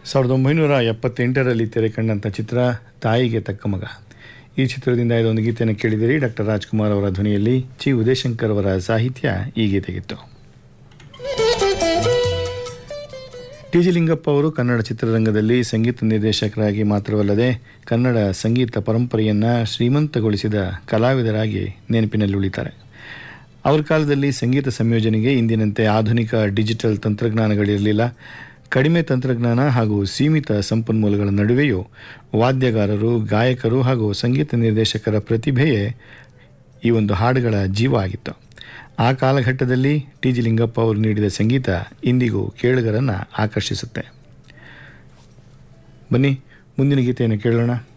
ಸಾವಿರದ ಒಂಬೈನೂರ ಎಪ್ಪತ್ತೆಂಟರಲ್ಲಿ ತೆರೆ ಕಂಡಂಥ ಚಿತ್ರ ತಾಯಿಗೆ ತಕ್ಕ ಮಗ ಈ ಚಿತ್ರದಿಂದ ಇದೊಂದು ಗೀತೆಯನ್ನು ಕೇಳಿದಿರಿ ಡಾಕ್ಟರ್ ರಾಜ್ಕುಮಾರ್ ಅವರ ಧ್ವನಿಯಲ್ಲಿ ಚಿ ಉದಯಶಂಕರ್ ಅವರ ಸಾಹಿತ್ಯ ಈ ಗೀತೆಗಿತ್ತು ಟಿ ಜಿ ಲಿಂಗಪ್ಪ ಅವರು ಕನ್ನಡ ಚಿತ್ರರಂಗದಲ್ಲಿ ಸಂಗೀತ ನಿರ್ದೇಶಕರಾಗಿ ಮಾತ್ರವಲ್ಲದೆ ಕನ್ನಡ ಸಂಗೀತ ಪರಂಪರೆಯನ್ನು ಶ್ರೀಮಂತಗೊಳಿಸಿದ ಕಲಾವಿದರಾಗಿ ನೆನಪಿನಲ್ಲಿ ಉಳಿತಾರೆ ಅವರ ಕಾಲದಲ್ಲಿ ಸಂಗೀತ ಸಂಯೋಜನೆಗೆ ಇಂದಿನಂತೆ ಆಧುನಿಕ ಡಿಜಿಟಲ್ ತಂತ್ರಜ್ಞಾನಗಳಿರಲಿಲ್ಲ ಕಡಿಮೆ ತಂತ್ರಜ್ಞಾನ ಹಾಗೂ ಸೀಮಿತ ಸಂಪನ್ಮೂಲಗಳ ನಡುವೆಯೂ ವಾದ್ಯಗಾರರು ಗಾಯಕರು ಹಾಗೂ ಸಂಗೀತ ನಿರ್ದೇಶಕರ ಪ್ರತಿಭೆಯೇ ಈ ಒಂದು ಹಾಡುಗಳ ಜೀವ ಆಗಿತ್ತು ಆ ಕಾಲಘಟ್ಟದಲ್ಲಿ ಟಿ ಜಿ ಲಿಂಗಪ್ಪ ಅವರು ನೀಡಿದ ಸಂಗೀತ ಇಂದಿಗೂ ಕೇಳುಗರನ್ನು ಆಕರ್ಷಿಸುತ್ತೆ ಬನ್ನಿ ಮುಂದಿನ ಗೀತೆಯನ್ನು ಕೇಳೋಣ